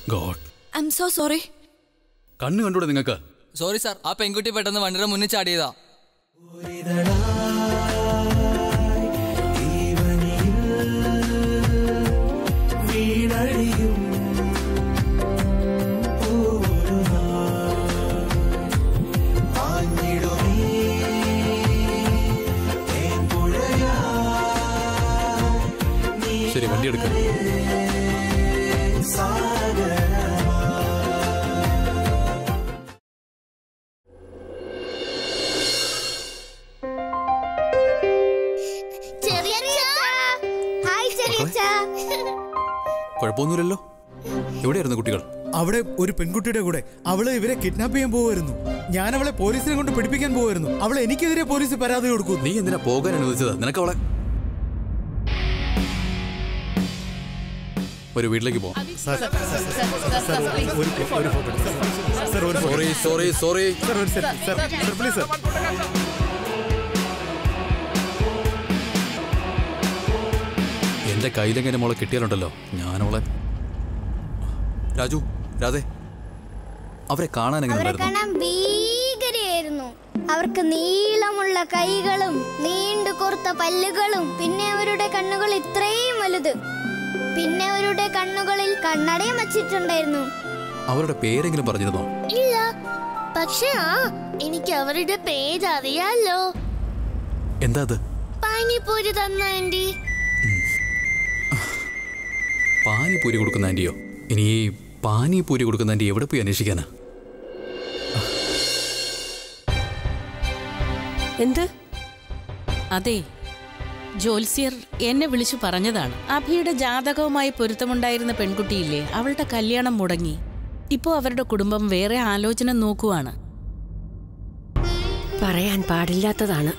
God I'm so sorry കണ്ണ് കണ്ടൂടെ നിങ്ങൾക്ക് സോറി സാർ ആ പെൺകുട്ടി പെട്ടെന്ന് വണ്ടിയുടെ മുന്നിൽ ചാടിയതാ ശരി വണ്ടി എടുക്ക ഹായ് ചെറിയച്ച കുഴപ്പമൊന്നുമില്ലല്ലോ എവിടെയായിരുന്നു കുട്ടികൾ അവിടെ ഒരു പെൺകുട്ടിയുടെ കൂടെ അവള് ഇവരെ കിഡ്നാപ്പ് ചെയ്യാൻ പോവായിരുന്നു ഞാൻ അവളെ പോലീസിനെ കൊണ്ട് പിടിപ്പിക്കാൻ പോവായിരുന്നു അവൾ എനിക്കെതിരെ പോലീസ് പരാതി കൊടുക്കുന്നു നീ എന്തിനാ പോകാൻ അനുവദിച്ചത് നിനക്ക് അവളെ ഒരു വീട്ടിലേക്ക് പോവാം സാർ ഒരു ഒരു ഫോട്ടോ സാർ ഒരു സോറി സോറി സോറി സാർ ഒരു selfie sir sir please sir എന്റെ കയ്യിലെങ്ങനെ മോളെ കിട്ടിയാലുണ്ടല്ലോ ഞാനവളെ രാജു രാധേ അവരെ കാണാൻ എങ്ങനെ അവരെ ഉണ്ടായിരുന്നു കാണാൻ ഭീകരയായിരുന്നു അവർക്ക് നീളമുള്ള കൈകളും നീണ്ടു കൊറുത്ത പല്ലുകളും പിന്നെ അവരുടെ കണ്ണുകൾ ഇത്രയും വലുത് പിന്നെ അവരുടെ കണ്ണുകളിൽ കണ്ണടയും വച്ചിട്ടുണ്ടായിരുന്നു അവരുടെ പേരെങ്കിലും പറഞ്ഞിരുന്നോ ഇല്ല പക്ഷെ ആ എനിക്ക് അവരുടെ പേരറിയാലോ എന്താ അത് പാനിപ്പൂരി തന്ന ആന്റി പാനിപൂരി കൊടുക്കുന്ന ആന്റിയോ ഇനി ഈ പാനിപൂരി കൊടുക്കുന്ന ആന്റി എവിടെ പോയി അന്വേഷിക്കാനാ എന്ത് അതെ ജോത്സ്യർ എന്നെ വിളിച്ചു പറഞ്ഞതാണ് അഭിയുടെ ജാതകവുമായി പൊരുത്തമുണ്ടായിരുന്ന പെൺകുട്ടിയില്ലേ അവളുടെ കല്യാണം മുടങ്ങി ഇപ്പോൾ അവരുടെ കുടുംബം വേറെ ആലോചന നോക്കുവാണ് പറയാൻ പാടില്ലാത്തതാണ്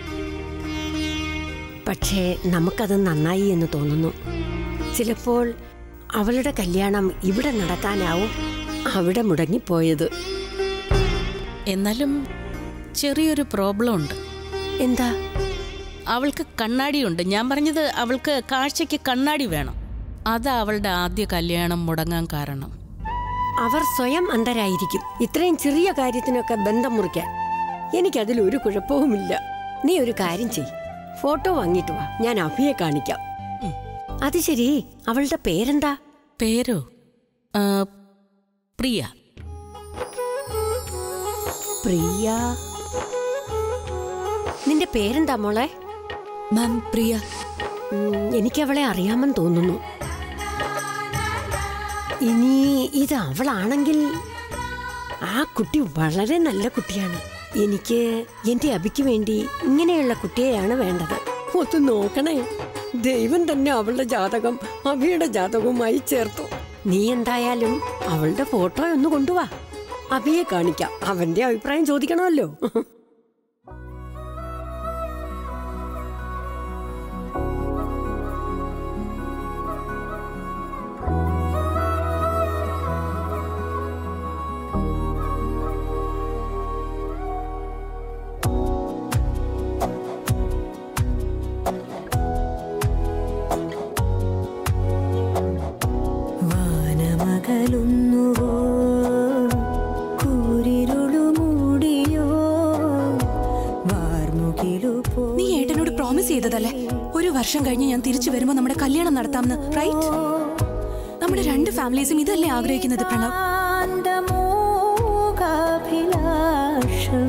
പക്ഷേ നമുക്കത് നന്നായി എന്ന് തോന്നുന്നു ചിലപ്പോൾ അവളുടെ കല്യാണം ഇവിടെ നടക്കാനാവും അവിടെ മുടങ്ങിപ്പോയത് എന്നാലും ചെറിയൊരു പ്രോബ്ലം ഉണ്ട് എന്താ അവൾക്ക് കണ്ണാടിയുണ്ട് ഞാൻ പറഞ്ഞത് അവൾക്ക് കാഴ്ചയ്ക്ക് കണ്ണാടി വേണം അതാ അവളുടെ ആദ്യ കല്യാണം മുടങ്ങാൻ കാരണം അവർ സ്വയം അന്ധരായിരിക്കും ഇത്രയും ചെറിയ കാര്യത്തിനൊക്കെ ബന്ധം മുറിക്കാൻ എനിക്കതിൽ ഒരു കുഴപ്പവുമില്ല നീ ഒരു കാര്യം ചെയ് ഫോട്ടോ വാങ്ങിയിട്ട് വാ ഞാൻ അഭിയെ കാണിക്കാം അത് ശരി അവളുടെ പേരെന്താ പേരോ ആ, പ്രിയ പ്രിയ നിന്റെ പേരെന്താ മോളെ മാം പ്രിയ ഉം, എനിക്കവളെ അറിയാമെന്ന് തോന്നുന്നു ഇനി ഇത് അവളാണെങ്കിൽ ആ കുട്ടി വളരെ നല്ല കുട്ടിയാണ് എനിക്ക് എന്റെ അബിക്ക് വേണ്ടി ഇങ്ങനെയുള്ള കുട്ടിയെയാണ് വേണ്ടത് ഒന്ന് നോക്കണേ ദൈവം തന്നെ അവളുടെ ജാതകം അഭിയുടെ ജാതകവുമായി ചേർത്തു നീ എന്തായാലും അവളുടെ ഫോട്ടോ ഒന്ന് കൊണ്ടുവാ അഭിയെ കാണിക്കാം അവന്റെ അഭിപ്രായം ചോദിക്കണമല്ലോ വാനമകലുന്നുവോ കൂരിരുളു മൂടിയോ വാർമുകിലു പോ നീ ഏട്ടനോട് പ്രോമിസ് ചെയ്തതല്ലേ ഒരു വർഷം കഴിഞ്ഞ് ഞാൻ തിരിച്ചു വരുമ്പോ നമ്മുടെ കല്യാണം നടത്താമെന്ന് റൈറ്റ് നമ്മുടെ രണ്ട് ഫാമിലീസും ഇതല്ലേ ആഗ്രഹിക്കുന്നത് പ്രണവ് ആനന്ദമോകാഭിലാഷം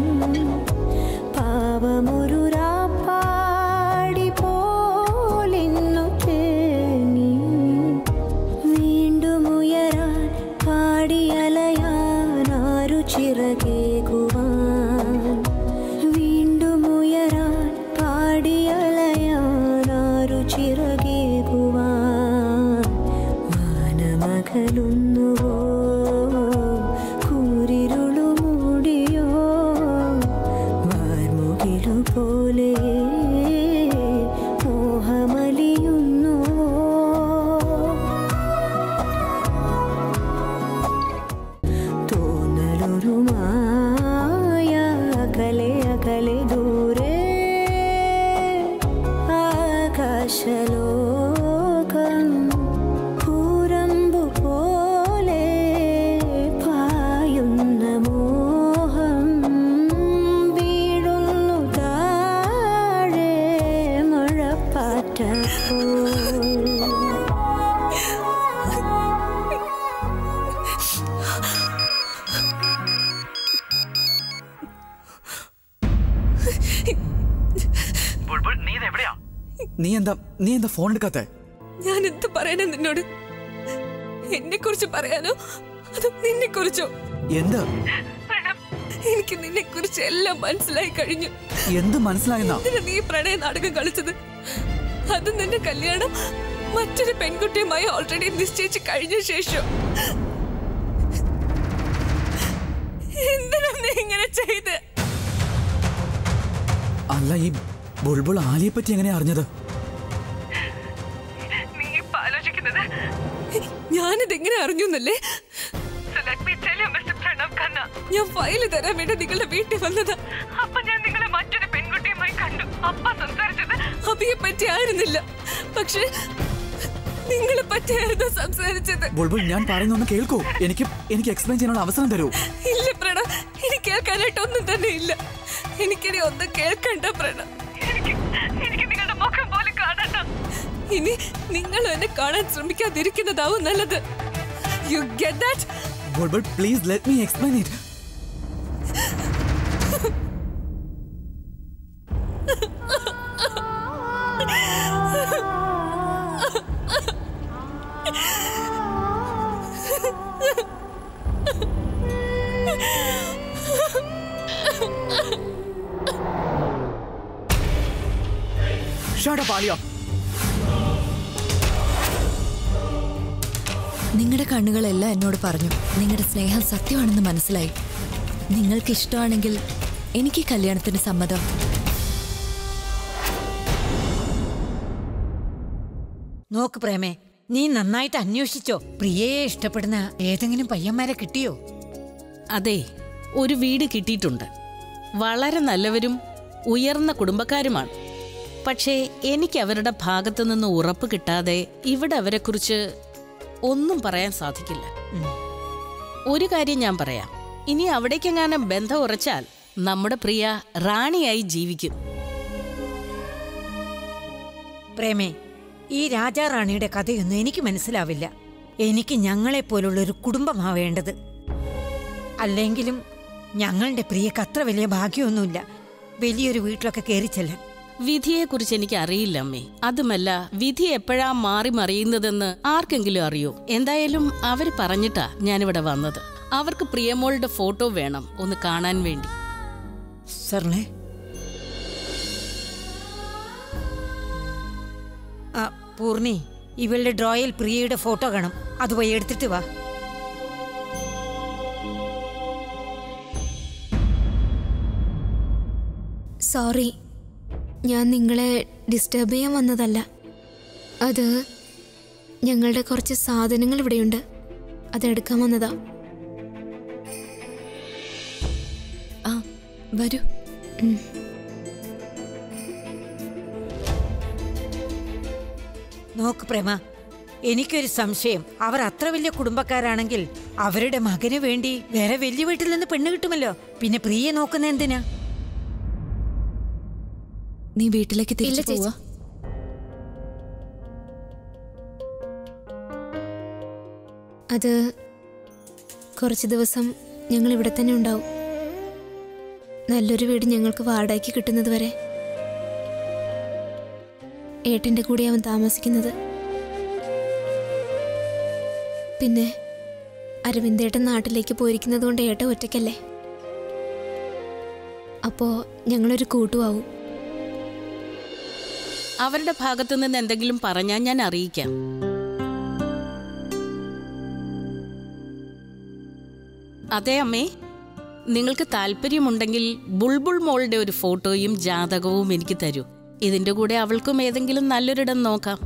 പാവമൊരു രാപ്പാടി പോലിന്നു തേങ്ങി വീണ്ടും ഉയരാൻ പാടിയലയാൻ ആരു ചിറകേകുവാൻ വീണ്ടും ഉയരാൻ പാടിയലയാൻ ആരു ചിറകേകുവാൻ വാനമകലുന്നുവോ കൂരിരുളു മൂടിയോ എന്താ നീ എന്താ ഫോൺ എടുക്കാത്തെ ഞാൻ എന്ത് പറയാനാ നിന്നോട് എന്നെ കുറിച്ച് പറയാനോ അതോ നിന്നെ കുറിച്ചോ എന്ത് എനിക്ക് നിന്നെ കുറിച്ച് എല്ലാം മനസ്സിലായി കഴിഞ്ഞു എന്ത് മനസ്സിലായെന്നാ എന്തിനാ നീ പ്രണയ നാടകം കളിച്ചത് അത് നിന്റെ കല്യാണം മറ്റൊരു പെൺകുട്ടിയുമായി ഓൾറെഡി നിശ്ചയിച്ച് കഴിഞ്ഞ ശേഷം എന്തിനാ നീ ഇങ്ങനെ ചെയ്ത് അല്ല ഈ ബുൾബുൾ ആലിയെ പറ്റി എങ്ങനെയാ അറിഞ്ഞത് നീ ഇപ്പൊ ആലോചിക്കുന്നത് ഞാനിത് എങ്ങനെ അറിഞ്ഞു എന്നല്ലേ ഞാൻ ഫയല് തരാൻ വേണ്ടി നിങ്ങളുടെ വീട്ടിൽ വന്നതാ അപ്പൊ ഞാൻ നിങ്ങളെ മറ്റൊരു പെൺകുട്ടിയുമായി കണ്ടു അപ്പ സംസാരിച്ചത് അഭിയെ പറ്റി ആയിരുന്നില്ല പക്ഷെ നിങ്ങളെ പറ്റിയായിരുന്നു സംസാരിച്ചത് ബുൾബുൾ ഞാൻ പറയുന്നൊന്ന് കേൾക്കൂ എനിക്ക് എനിക്ക് എക്സ്പ്ലെയിൻ ചെയ്യാനുള്ള അവസരം തരൂ ഇല്ല പ്രണ എനിക്ക് കേൾക്കാനായിട്ട് ഒന്നും തന്നെ ഇല്ല എനിക്കിനി ഒന്നും കേൾക്കണ്ട പ്രണ എനിക്ക് എനിക്ക് നിങ്ങളുടെ മുഖം പോലെ കാണണ്ട ഇനി നിങ്ങൾ എന്നെ കാണാൻ ശ്രമിക്കാതിരിക്കുന്നതാവും നല്ലത് you get that Bulbul please let me explain it Shut up, Alia. നിങ്ങളുടെ കണ്ണുകളെല്ലാം എന്നോട് പറഞ്ഞു നിങ്ങളുടെ സ്നേഹം സത്യമാണെന്ന് മനസ്സിലായി നിങ്ങൾക്ക് ഇഷ്ടമാണെങ്കിൽ എനിക്ക് ഈ കല്യാണത്തിന് സമ്മതം നോക്ക് പ്രേമേ നീ നന്നായിട്ട് അന്വേഷിച്ചോ പ്രിയയെ ഇഷ്ടപ്പെടുന്ന ഏതെങ്കിലും പയ്യന്മാരെ കിട്ടിയോ അതെ ഒരു വീട് കിട്ടിയിട്ടുണ്ട് വളരെ നല്ലവരും ഉയർന്ന കുടുംബക്കാരുമാണ് പക്ഷേ എനിക്ക് അവരുടെ ഭാഗത്തു നിന്ന് ഉറപ്പ് കിട്ടാതെ ഇവിടെ അവരെക്കുറിച്ച് ഒന്നും പറയാൻ സാധിക്കില്ല ഒരു കാര്യം ഞാൻ പറയാം ഇനി അവിടേക്കെങ്ങാനും ബന്ധം ഉറച്ചാൽ നമ്മുടെ പ്രിയ റാണിയായി ജീവിക്കും പ്രേമേ ഈ രാജാറാണിയുടെ കഥയൊന്നും എനിക്ക് മനസ്സിലാവില്ല എനിക്ക് ഞങ്ങളെപ്പോലുള്ള ഒരു കുടുംബമാ വേണ്ടത് അല്ലെങ്കിലും ഞങ്ങളുടെ പ്രിയക്ക് അത്ര വലിയ ഭാഗ്യമൊന്നുമില്ല വലിയൊരു വീട്ടിലൊക്കെ കയറി ചെല്ലാൻ വിധിയെക്കുറിച്ച് എനിക്ക് അറിയില്ല അമ്മേ അതുമല്ല വിധി എപ്പോഴാ മാറി മറിയുന്നതെന്ന് ആർക്കെങ്കിലും അറിയോ എന്തായാലും അവര് പറഞ്ഞിട്ടാ ഞാനിവിടെ വന്നത് അവർക്ക് പ്രിയമോളുടെ ഫോട്ടോ വേണം ഒന്ന് കാണാൻ വേണ്ടി സർണേ ആ പൂർണി ഇവളുടെ ഡ്രോയിൽ പ്രിയയുടെ ഫോട്ടോ കാണും അത് പോയി എടുത്തിട്ട് വാ സോറി ഞാൻ നിങ്ങളെ ഡിസ്റ്റർബ് ചെയ്യാൻ വന്നതല്ല അത് ഞങ്ങളുടെ കുറച്ച് സാധനങ്ങൾ ഇവിടെയുണ്ട് അതെടുക്കാൻ വന്നതാ ആ വരൂ ഉം. നോക്ക് പ്രേമ എനിക്കൊരു സംശയം അവർ അത്ര വലിയ കുടുംബക്കാരാണെങ്കിൽ അവരുടെ മകന് വേണ്ടി വേറെ വലിയ വീട്ടിൽ നിന്ന് പെണ്ണ് കിട്ടുമല്ലോ പിന്നെ പ്രിയെ നോക്കുന്ന എന്തിനാ നീ വീട്ടിലേക്ക് തിരിച്ചു ഇല്ല, ചേച്ചി. പോവാ അത് കുറച്ച് ദിവസം ഞങ്ങൾ ഇവിടെ തന്നെ ഉണ്ടാവും നല്ലൊരു വീട് ഞങ്ങൾക്ക് വാടകയ്ക്ക് കിട്ടുന്നത് വരെ ഏട്ടൻ്റെ കൂടെ അവൻ താമസിക്കുന്നത് പിന്നെ അരവിന്ദേട്ടൻ നാട്ടിലേക്ക് പോയിരിക്കുന്നത് കൊണ്ട് ഏട്ടൻ ഒറ്റയ്ക്കല്ലേ അപ്പോൾ ഞങ്ങളൊരു കൂട്ടുമാവും അവരുടെ ഭാഗത്തു നിന്ന് എന്തെങ്കിലും പറഞ്ഞാൽ ഞാൻ അറിയിക്കാം അതെ അമ്മേ നിങ്ങൾക്ക് താല്പര്യമുണ്ടെങ്കിൽ ബുൾബുൾ മോളുടെ ഒരു ഫോട്ടോയും ജാതകവും എനിക്ക് തരൂ ഇതിന്റെ കൂടെ അവൾക്കും ഏതെങ്കിലും നല്ലൊരിടം നോക്കാം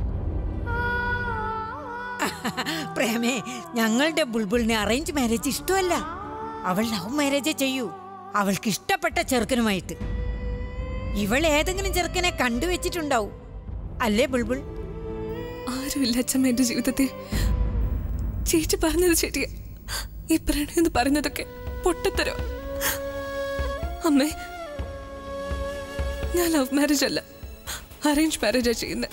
പ്രേമേ ഞങ്ങളുടെ ബുൾബുളിനെ അറേഞ്ച് മാരേജ് ഇഷ്ടമല്ല അവൾ ലവ് മാരേജ് ചെയ്യൂ അവൾക്ക് ഇഷ്ടപ്പെട്ട ചെറുക്കനുമായിട്ട് ഇവൾ ഏതെങ്കിലും ചെറുക്കനെ കണ്ടുവച്ചിട്ടുണ്ടാവും അല്ലേ ബുൾബുൾ ആരുമില്ല അച്ഛമ്മ എന്റെ ജീവിതത്തിൽ ചേച്ചി പറഞ്ഞത് ശരിയാ ഈ പ്രണയം എന്ന് പറഞ്ഞതൊക്കെ പൊട്ടത്തരോ അമ്മേ ഞാൻ ലവ് മാരേജ് അല്ല അറേഞ്ച് മാരേജാ ചെയ്യുന്നത്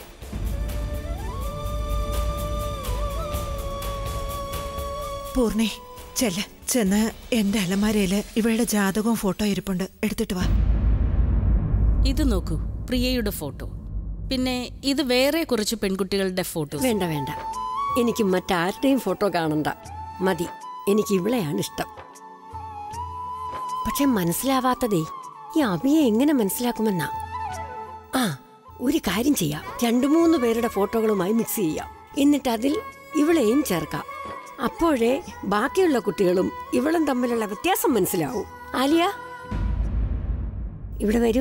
പൂർണി ചെല്ല ചെന്ന് എന്റെ അലമാരയില് ഇവളുടെ ജാതകവും ഫോട്ടോ ഇരിപ്പുണ്ട് എടുത്തിട്ട് വാ ഇത് നോക്കൂ പ്രിയയുടെ ഫോട്ടോ പിന്നെ ഇത് വേറെ കുറച്ച് പെൺകുട്ടികളുടെ ഫോട്ടോ വേണ്ട വേണ്ട എനിക്ക് മറ്റാരുടെയും ഫോട്ടോ കാണണ്ട മതി എനിക്ക് ഇവളെയാണ് ഇഷ്ടം പക്ഷെ മനസ്സിലാവാത്തതേ ഈ അഭിയെ എങ്ങനെ മനസ്സിലാക്കുമെന്നാ ആ ഒരു കാര്യം ചെയ്യാം രണ്ടു മൂന്ന് പേരുടെ ഫോട്ടോകളുമായി മിക്സ് ചെയ്യാം എന്നിട്ട് അതിൽ ഇവളെയും ചേർക്കാം അപ്പോഴേ ബാക്കിയുള്ള കുട്ടികളും ഇവളും തമ്മിലുള്ള വ്യത്യാസം മനസ്സിലാവും ആലിയ ഇവിടെ വരൂ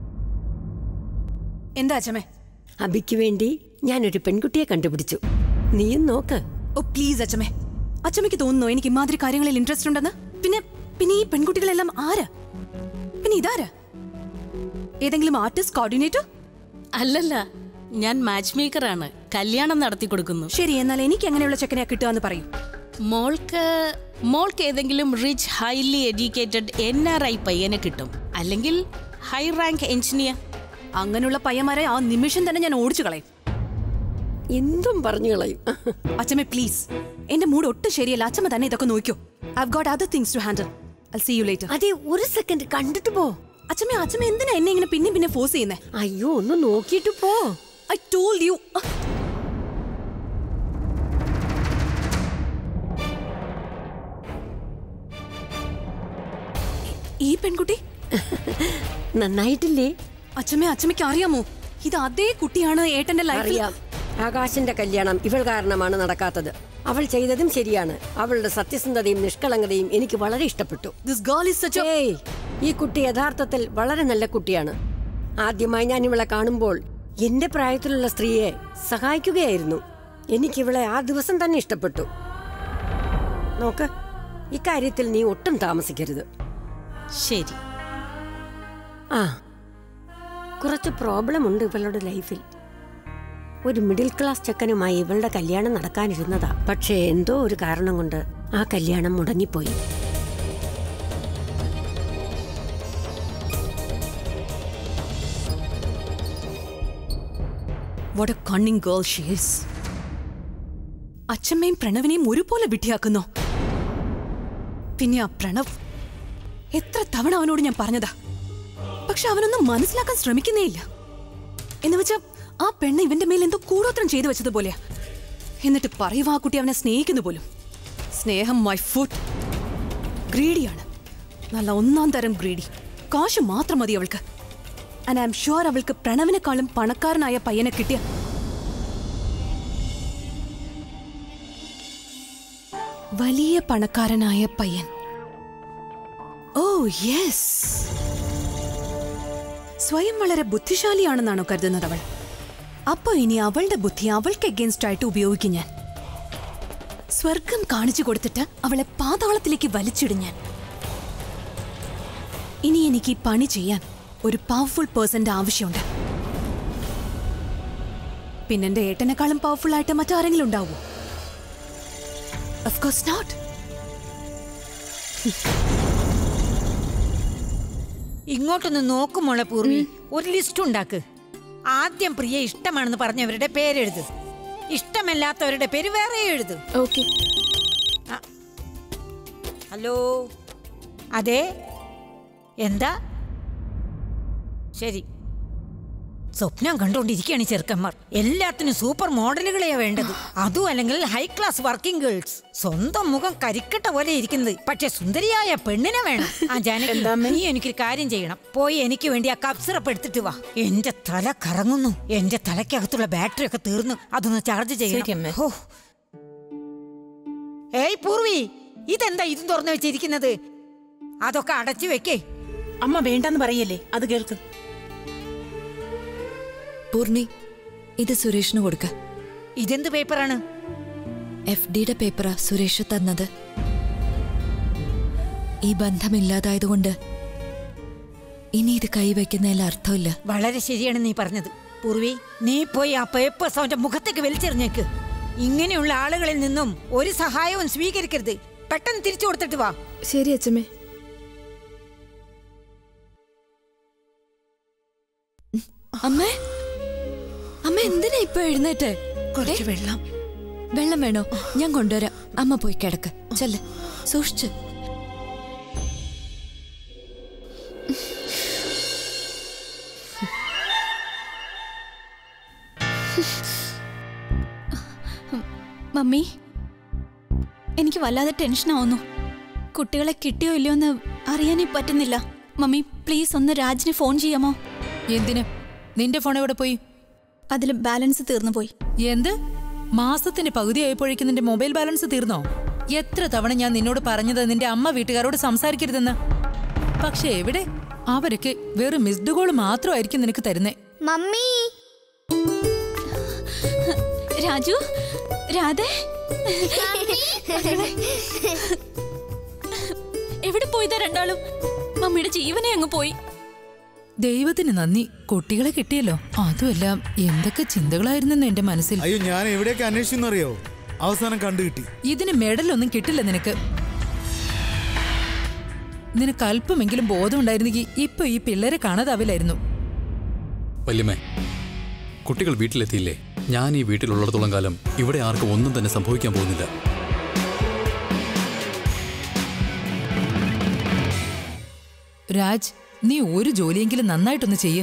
എന്താ അച്ഛമ്മേ അബിക്ക് വേണ്ടി ഞാനൊരു പെൺകുട്ടിയെ കണ്ടുപിടിച്ചു നീയും നോക്ക് ഓ പ്ലീസ് അച്ഛമ്മേ അച്ഛമ്മയ്ക്ക് തോന്നുന്നു എനിക്ക് ഇമാതിരി കാര്യങ്ങളിൽ ഇൻട്രസ്റ്റ് ഉണ്ടെന്ന് പിന്നെ പിന്നെ ഈ പെൺകുട്ടികളെല്ലാം ആരാ പിന്നെ ഇതാരാ ഏതെങ്കിലും ആർട്ടിസ്റ്റ് കോർഡിനേറ്റർ അല്ലല്ല ഞാൻ മാച്ച് മേക്കറാണ് കല്യാണം നടത്തി കൊടുക്കുന്നു ശരി എന്നാൽ എനിക്ക് എങ്ങനെയുള്ള ചെക്കനെ കിട്ടുക എന്ന് പറയൂ മോൾക്ക് മോൾക്ക് ഏതെങ്കിലും rich highly educated N R I പയ്യനെ കിട്ടും അല്ലെങ്കിൽ ഹൈ റാങ്ക് എഞ്ചിനീയർ അങ്ങനെയുള്ള പയ്യന്മാരെ ആ നിമിഷം തന്നെ ഞാൻ ഓടിച്ചു കളയും എന്തും പറഞ്ഞു കളയും അച്ഛമ്മേ പ്ലീസ് എന്റെ മൂഡ് ഒട്ടും ശരിയല്ല അച്ഛമ്മ തന്നെ ഇതൊക്കെ നോക്കിയോ I got other things to handle I see you later അതെ ഒരു സെക്കൻഡ് കണ്ടിട്ട് പോ അച്ഛമ്മ അച്ഛമ്മ എന്തിനാ എന്നെ ഇങ്ങനെ പിന്നെ പിന്നെ ഫോഴ്സ് ചെയ്യുന്നേ അയ്യോ ഒന്ന് നോക്കിയിട്ട് പോ ഐ ടോൾഡ് യു ഈ പെൺകുട്ടി നന്നായിട്ടില്ലേ അച്ഛമ്മ അച്ഛമ്മയ്ക്ക് അറിയാമോ ഇത് അതേ കുട്ടിയാണ് ഏട്ടന്റെ ലൈഫിൽ അറിയാം ആകാശിന്റെ കല്യാണം ഇവൾ കാരണമാണ് നടക്കാത്തത് അവൾ ചെയ്തതും ശരിയാണ് അവളുടെ സത്യസന്ധതയും നിഷ്കളങ്കതയും എനിക്ക് വളരെ ഇഷ്ടപ്പെട്ടു ദിസ് ഗേൾ ഈസ് സച്ച് ഏയ് ഈ കുട്ടി യഥാർത്ഥത്തിൽ വളരെ നല്ല കുട്ടിയാണ് ആദ്യമായി ഞാൻ ഇവളെ കാണുമ്പോൾ എന്റെ പ്രായത്തിലുള്ള സ്ത്രീയെ സഹായിക്കുകയായിരുന്നു എനിക്കിവളെ ആ ദിവസം തന്നെ ഇഷ്ടപ്പെട്ടു നോക്ക് ഇക്കാര്യത്തിൽ നീ ഒട്ടും താമസിക്കരുത് ശരി ആ കുറച്ച് പ്രോബ്ലം ഉണ്ട് ഇവളുടെ ലൈഫിൽ ഒരു മിഡിൽ ക്ലാസ് ചെക്കനുമായി ഇവളുടെ കല്യാണം നടക്കാനിരുന്നതാ പക്ഷേ എന്തോ ഒരു കാരണം കൊണ്ട് ആ കല്യാണം മുടങ്ങിപ്പോയി what a cunning girl she is അച്ഛമ്മയും പ്രണവിനെയും ഒരുപോലെ വിട്ടിയാക്കുന്നു പിന്നെ ആ പ്രണവ് എത്ര തവണ അവനോട് ഞാൻ പറഞ്ഞതാ പക്ഷെ അവനൊന്നും മനസ്സിലാക്കാൻ ശ്രമിക്കുന്നേയില്ല എന്ന് വെച്ചാ ആ പെണ്ണ് ഇവന്റെ മേൽ എന്തോ കൂടോത്രം ചെയ്തു വെച്ചതുപോലെയാ എന്നിട്ട് പറയുക ആ കുട്ടി അവനെ സ്നേഹിക്കുന്നു പോലും സ്നേഹം മൈ ഫുഡ് ഗ്രീഡിയാണ് നല്ല ഒന്നാം തരം ഗ്രീഡി കാശ് മാത്രം മതി അവൾക്ക് ആൻഡ് ഐ എം ഷുവർ അവൾക്ക് പ്രണവിനെക്കാളും പണക്കാരനായ പയ്യനെ കിട്ടിയ വലിയ പണക്കാരനായ പയ്യൻ ഓ യെസ് സ്വയം വളരെ ബുദ്ധിശാലിയാണെന്നാണോ കരുതുന്നത് അവൾ അപ്പൊ ഇനി അവളുടെ ബുദ്ധി അവൾക്ക് എഗൻസ്റ്റ് ആയിട്ട് ഉപയോഗിക്കും ഞാൻ സ്വർഗം കാണിച്ചു കൊടുത്തിട്ട് അവളെ പാതാളത്തിലേക്ക് വലിച്ചിടും ഞാൻ ഇനി എനിക്ക് ഈ പണി ചെയ്യാൻ ഒരു പവർഫുൾ പേഴ്സന്റെ ആവശ്യമുണ്ട് പിന്നെ എന്റെ ഏട്ടനെക്കാളും പവർഫുൾ ആയിട്ട് മറ്റാരെങ്കിലും ഉണ്ടാവോ ഓഫ് കോഴ്സ് നോട്ട് ഇങ്ങോട്ടൊന്ന് നോക്കും മോളെ പൂർവി ഒരു ലിസ്റ്റ് ഉണ്ടാക്ക് ആദ്യം പ്രിയ ഇഷ്ടമാണെന്ന് പറഞ്ഞവരുടെ പേരെഴുത് ഇഷ്ടമല്ലാത്തവരുടെ പേര് വേറെ എഴുത് ഓക്കെ ഹലോ അതെ എന്താ ശരി സ്വപ്നം കണ്ടുകൊണ്ടിരിക്കുകയാണ് ഈ ചെറുക്കന്മാർ എല്ലാത്തിനും സൂപ്പർ മോഡലുകളെയാ വേണ്ടത് അതും അല്ലെങ്കിൽ ഹൈ ക്ലാസ് വർക്കിംഗ് ഗേൾസ് സ്വന്തം മുഖം കരിക്കട്ട പോലെ ഇരിക്കുന്നത് പക്ഷെ സുന്ദരിയായ പെണ്ണിനെ വേണം ആ ജാനകി നീ എനിക്കൊരു കാര്യം ചെയ്യണം പോയി എനിക്ക് വേണ്ടി ആ കപ്പ് സിറപ്പ് എടുത്തിട്ട് വാ എന്റെ തല കറങ്ങുന്നു എന്റെ തലയ്ക്കകത്തുള്ള ബാറ്ററി ഒക്കെ തീർന്നു അതൊന്ന് ചാർജ് ചെയ്യണം ഹോ. ഏയ് പൂർവി ഇതെന്താ ഇതും തുറന്നു വെച്ചിരിക്കുന്നത് അതൊക്കെ അടച്ചു വെക്കേ അമ്മ വേണ്ടെന്ന് പറയല്ലേ അത് കേൾക്ക് പൂർണി ഇത് സുരേഷിന് കൊടുക്ക ഇതെന്ത് പേപ്പറാണ് എഫ് ഡിയുടെ പേപ്പറാ സുരേഷ് തന്നത് ഈ ബന്ധമില്ലാതായതുകൊണ്ട് ഇനി ഇത് കൈവയ്ക്കുന്നതിൽ അർത്ഥമില്ല വളരെ ശരിയാണ് നീ പറഞ്ഞത് പൂർവി നീ പോയി ആ പേപ്പേഴ്സ് അവന്റെ മുഖത്തേക്ക് വലിച്ചെറിഞ്ഞേക്ക് ഇങ്ങനെയുള്ള ആളുകളിൽ നിന്നും ഒരു സഹായവും സ്വീകരിക്കരുത് പെട്ടെന്ന് തിരിച്ചു കൊടുത്തിട്ട് വാ ശരി അച്ഛമ്മേ അമ്മേ അമ്മ എന്തിനാ ഇപ്പൊ എഴുന്നേറ്റ് കുറച്ച് വെള്ളം വെള്ളം വേണോ ഞാൻ കൊണ്ടുവരാം അമ്മ പോയി കിടക്ക് ചെല്ല് സൂക്ഷിച്ച് മമ്മി എനിക്ക് വല്ലാതെ ടെൻഷനാവുന്നു കുട്ടികളെ കിട്ടിയോ ഇല്ലയോ എന്ന് അറിയാനേ പറ്റുന്നില്ല മമ്മി പ്ലീസ് ഒന്ന് രാജിന് ഫോൺ ചെയ്യാമോ എന്തിന് നിന്റെ ഫോൺ എവിടെ പോയി അതിൽ ബാലൻസ് തീർന്നു പോയി എന്ത് മാസത്തിന്റെ പകുതി ആയപ്പോഴേക്കും നിന്റെ മൊബൈൽ ബാലൻസ് തീർന്നോ എത്ര തവണ ഞാൻ നിന്നോട് പറഞ്ഞത് നിന്റെ അമ്മ വീട്ടുകാരോട് സംസാരിക്കരുതെന്ന് പക്ഷെ എവിടെ അവരൊക്കെ വെറും മിസ്ഡ് കോൾ മാത്രമായിരിക്കും നിനക്ക് തരുന്നേ മമ്മി രാജു രാധേ എവിടെ പോയതാ രണ്ടാളും മമ്മിയുടെ ജീവനെ അങ്ങ് പോയി ദൈവത്തിന് നന്ദി കുട്ടികളെ കിട്ടിയല്ലോ അതുമല്ല എന്തൊക്കെ ചിന്തകളായിരുന്നെന്ന് എന്റെ മനസ്സിൽ അയ്യോ ഞാൻ എവിടെയൊക്കെ അന്വേഷിച്ചെന്നറിയോ അവസാനം കണ്ടു കിട്ടി ഇതിന് മെഡലൊന്നും കിട്ടില്ല നിനക്ക് നിനക്ക് അല്പമെങ്കിലും ബോധമുണ്ടായിരുന്നെങ്കിൽ ഇപ്പൊ ഈ പിള്ളേരെ കാണാതാവില്ലായിരുന്നു വല്യമ്മേ കുട്ടികൾ വീട്ടിലെത്തിയില്ലേ ഞാൻ ഈ വീട്ടിലുള്ളിടത്തോളം കാലം ഇവിടെ ആർക്കും ഒന്നും തന്നെ സംഭവിക്കാൻ പോകുന്നില്ല രാജ് നീ ഒരു ജോലിയെങ്കിലും നന്നായിട്ടൊന്ന് ചെയ്യ്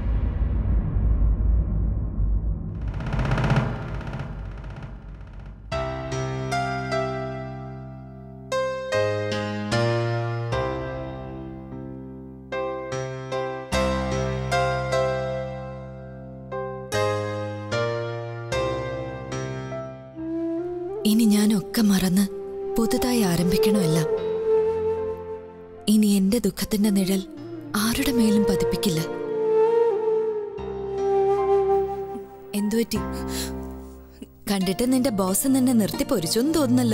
ഇനി ഞാനൊക്കെ മറന്ന് പുതുതായി ആരംഭിക്കണമല്ല ഇനി എന്റെ ദുഃഖത്തിന്റെ നിഴൽ ആരുടെ മേലും പതിപ്പിക്കില്ല എന്തുപറ്റി കണ്ടിട്ട് നിന്റെ ബോസ് നിന്നെ നിർത്തി പൊരിച്ചോന്ന് തോന്നുന്നല്ലോ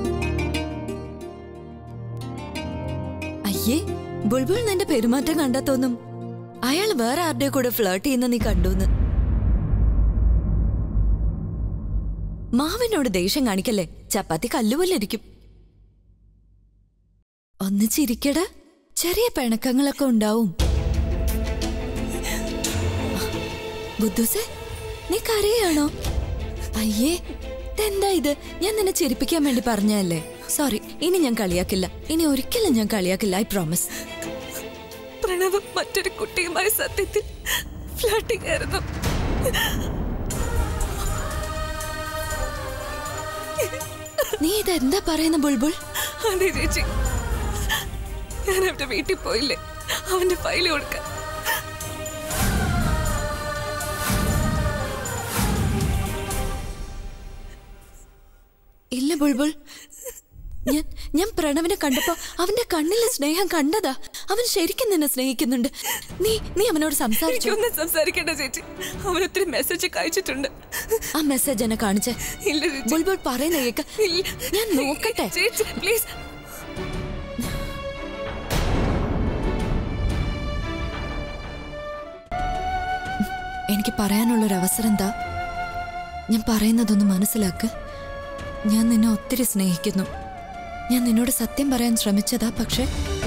അയ്യേ ബുൾബുൾ നിന്റെ പെരുമാറ്റം കണ്ടാ തോന്നും അയാൾ വേറെ ആരുടെ കൂടെ ഫ്ലേർട്ട് ചെയ്യുന്ന നീ കണ്ടൂന്ന് മാവിനോട് ദേഷ്യം കാണിക്കല്ലേ ചപ്പാത്തി കല്ലുപോലിരിക്കും ഒന്ന് ചിരിക്കട ചെറിയ പിണക്കങ്ങളൊക്കെ ഉണ്ടാവും ബുദ്ധുസേ നീ കരയാണോ അയ്യേ ഇതെന്താ ഇത് ഞാൻ നിന്നെ ചിരിപ്പിക്കാൻ വേണ്ടി പറഞ്ഞല്ലേ സോറി ഇനി ഞാൻ കളിയാക്കില്ല ഇനി ഒരിക്കലും ഞാൻ കളിയാക്കില്ല ഐ പ്രോമിസ് പ്രണവ് മറ്റൊരു കുട്ടിയുമായി സത്യത്തിൽ ഫ്ലാറ്റിംഗ് ആയിരുന്നു നീ ഇതെന്താ പറയുന്ന ബുൾബുൾ അതെ ചേച്ചി ഞാൻ അവന്റെ വീട്ടിൽ പോയില്ലേ അവന്റെ ഫയൽ കൊടുക്കാൻ ഇല്ല ബുൾബുൾ ഞാൻ ഞാൻ പ്രണവിനെ കണ്ടപ്പോ അവന്റെ കണ്ണിലെ സ്നേഹം കണ്ടതാ അവൻ ശരിക്കും നിന്നെ സ്നേഹിക്കുന്നുണ്ട് നീ നീ അവനോട് സംസാരിച്ചു എനിക്കൊന്നും സംസാരിക്കേണ്ട ചേച്ചി അവൻ ഒത്തിരി മെസ്സേജ് ഒക്കെ അയച്ചിട്ടുണ്ട് ആ മെസ്സേജ് എന്നെ കാണിച്ചേ ഇല്ല ചേച്ചി ബുൾബുൾ പറയുന്ന കേക്ക് ഇല്ല ഞാൻ നോക്കട്ടെ ചേച്ചി പ്ലീസ് എനിക്ക് പറയാനുള്ളൊരു അവസരം എന്താ ഞാൻ പറയുന്നതൊന്ന് മനസ്സിലാക്ക് ഞാൻ നിന്നെ ഒത്തിരി സ്നേഹിക്കുന്നു ഞാൻ നിന്നോട് സത്യം പറയാൻ ശ്രമിച്ചതാ പക്ഷേ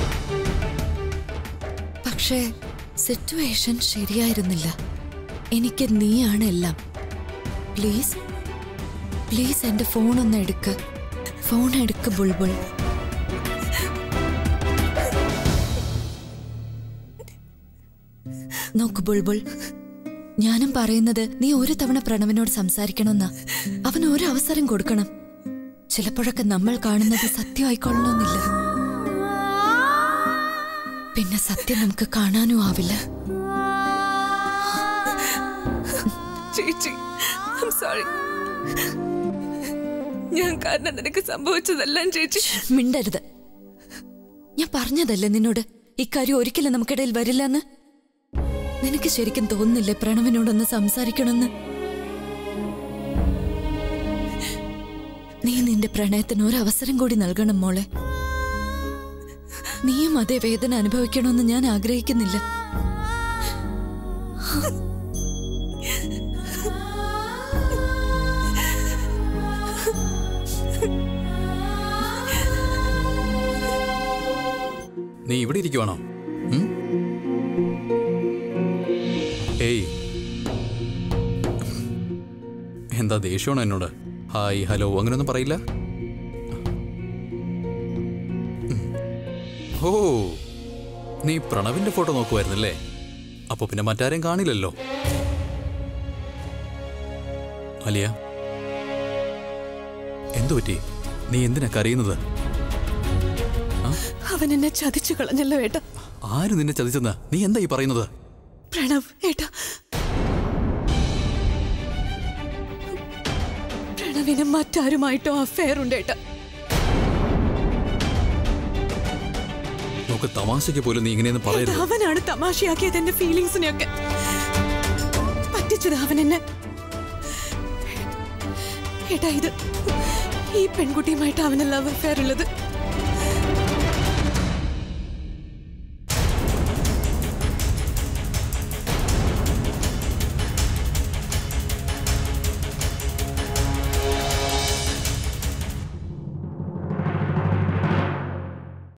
പക്ഷേ സിറ്റുവേഷൻ ശരിയായിരുന്നില്ല എനിക്ക് നീയാണ് എല്ലാം പ്ലീസ് പ്ലീസ് എൻ്റെ ഫോൺ ഒന്ന് എടുക്ക് ഫോൺ എടുക്ക് ബുൾബുൾ നോക്ക് ബുൾബുൾ ഞാനും പറയുന്നത് നീ ഒരു തവണ പ്രണവിനോട് സംസാരിക്കണമെന്നാ അവന് ഒരു അവസരം കൊടുക്കണം ചിലപ്പോഴൊക്കെ നമ്മൾ കാണുന്നത് സത്യമായിക്കൊള്ളണമെന്നില്ല പിന്നെ സത്യം നമുക്ക് കാണാനും ആവില്ല ചേച്ചി ഐം സോറി ഞാൻ കാരണം നിനക്ക് സംഭവിച്ചതെല്ലാം ചേച്ചി മിണ്ടരുത് ഞാൻ പറഞ്ഞതല്ലേ നിന്നോട് ഇക്കാര്യം ഒരിക്കലും നമുക്കിടയിൽ വരില്ലെന്ന് നിനക്ക് ശരിക്കും തോന്നുന്നില്ലേ പ്രണവിനോടൊന്ന് സംസാരിക്കണമെന്ന് നീ നിന്റെ പ്രണയത്തിന് ഒരു അവസരം കൂടി നൽകണം മോളെ നീയും അതേ വേദന അനുഭവിക്കണമെന്ന് ഞാൻ ആഗ്രഹിക്കുന്നില്ല നീ ഇവിടെ ഇരിക്കുവാണോ ഉം? ഏയ് എന്താ ദേഷ്യമാണോ എന്നോട് ഹായ് ഹലോ അങ്ങനെയൊന്നും പറയില്ല ഉം. ഓ നീ പ്രണവിന്റെ ഫോട്ടോ നോക്കുമായിരുന്നല്ലേ അപ്പൊ പിന്നെ മറ്റാരെയും കാണില്ലല്ലോ അലിയ എന്തു പറ്റി നീ എന്തിനാ കരയുന്നത് അവൻ എന്നെ ചതിച്ചു കളഞ്ഞല്ലോ ഏട്ടാ ആര് നിന്നെ ചതിച്ചെന്ന് നീ എന്താ ഈ പറയുന്നത് പ്രണവ് ഏട്ടാ പ്രണവിന് മറ്റാരുമായിട്ടോ അഫയർ ഉണ്ട് ഏട്ടാ നോക്ക് തമാശയ്ക്ക് പോലും നീ ഇങ്ങനെയൊന്നും ഏട്ടാ, പറയരുത് അവനാണ് തമാശയാക്കിയത് എന്റെ ഫീലിങ്സിനെയൊക്കെ പറ്റിച്ചത് അവൻ എന്നെ ഏട്ടാ ഇത് ഈ പെൺകുട്ടിയുമായിട്ട് അവന് ലവ് അഫയർ ഉള്ളത്